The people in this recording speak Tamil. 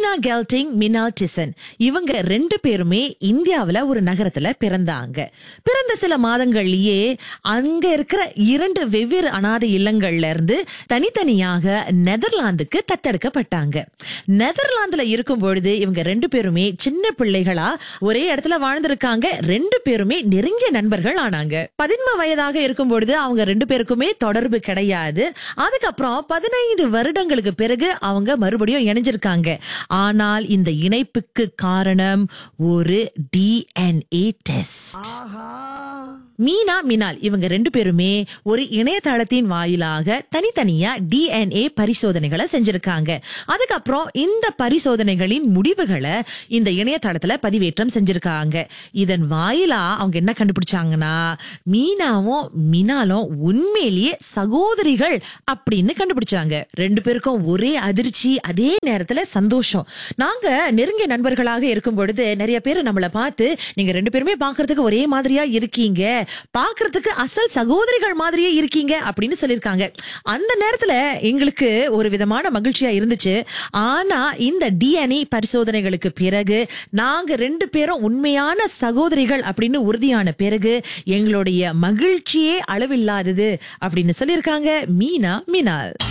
மீனா கெல்டிங் மினா டிசன் இவங்க ரெண்டு பேருமே இந்தியாவுல ஒரு நகரத்துல பிறந்தாங்க பிறந்த சில மாதங்கள்லயே அங்க இருக்கிற இரண்டு வெவ்வேறு அனாதை இல்லங்கள்ல இருந்து தனித்தனியாக நெதர்லாந்துக்கு தத்தெடுக்கப்பட்டாங்க நெதர்லாந்துல இருக்கும் பொழுது இவங்க ரெண்டு பேருமே சின்ன பிள்ளைகளா ஒரே இடத்துல வாழ்ந்திருக்காங்க ரெண்டு பேருமே நெருங்கிய நண்பர்கள் ஆனாங்க பதின்ம வயதாக இருக்கும் பொழுது அவங்க ரெண்டு பேருக்குமே தொடர்பு கிடையாது அதுக்கப்புறம் பதினைந்து வருடங்களுக்கு பிறகு அவங்க மறுபடியும் இணைஞ்சிருக்காங்க ஆனால் இந்த இணைப்புக்கு காரணம் ஒரு டிஎன்ஏ டெஸ்ட் மீனா மினால் இவங்க ரெண்டு பேருமே ஒரு இணையதளத்தின் வாயிலாக தனித்தனியா டிஎன்ஏ பரிசோதனைகளை செஞ்சிருக்காங்க அதுக்கப்புறம் இந்த பரிசோதனைகளின் முடிவுகளை இந்த இணையதளத்துல பதிவேற்றம் செஞ்சிருக்காங்க இதன் வாயிலா அவங்க என்ன கண்டுபிடிச்சாங்கன்னா மீனாவும் மினாலும் உண்மையிலேயே சகோதரிகள் அப்படின்னு கண்டுபிடிச்சாங்க ரெண்டு பேருக்கும் ஒரே அதிர்ச்சி அதே நேரத்துல சந்தோஷம் நாங்க நெருங்கிய நண்பர்களாக இருக்கும் பொழுது நிறைய பேர் நம்மளை பார்த்து நீங்க ரெண்டு பேருமே பாக்குறதுக்கு ஒரே மாதிரியா இருக்கீங்க பாக்குறதுக்கு அசல் சகோதரிகள் மாதிரியே இருக்கீங்க அப்படின்னு சொல்லியிருக்காங்க அந்த நேரத்துல எங்களுக்கு ஒரு விதமான மகிழ்ச்சியா இருந்துச்சு ஆனா இந்த டிஎன்ஏ பரிசோதனைகளுக்கு பிறகு நாங்க ரெண்டு பேரும் உண்மையான சகோதரிகள் அப்படின்னு உறுதியான பிறகு எங்களுடைய மகிழ்ச்சியே அளவில்லாதது அப்படின்னு சொல்லியிருக்காங்க மீனா மினால்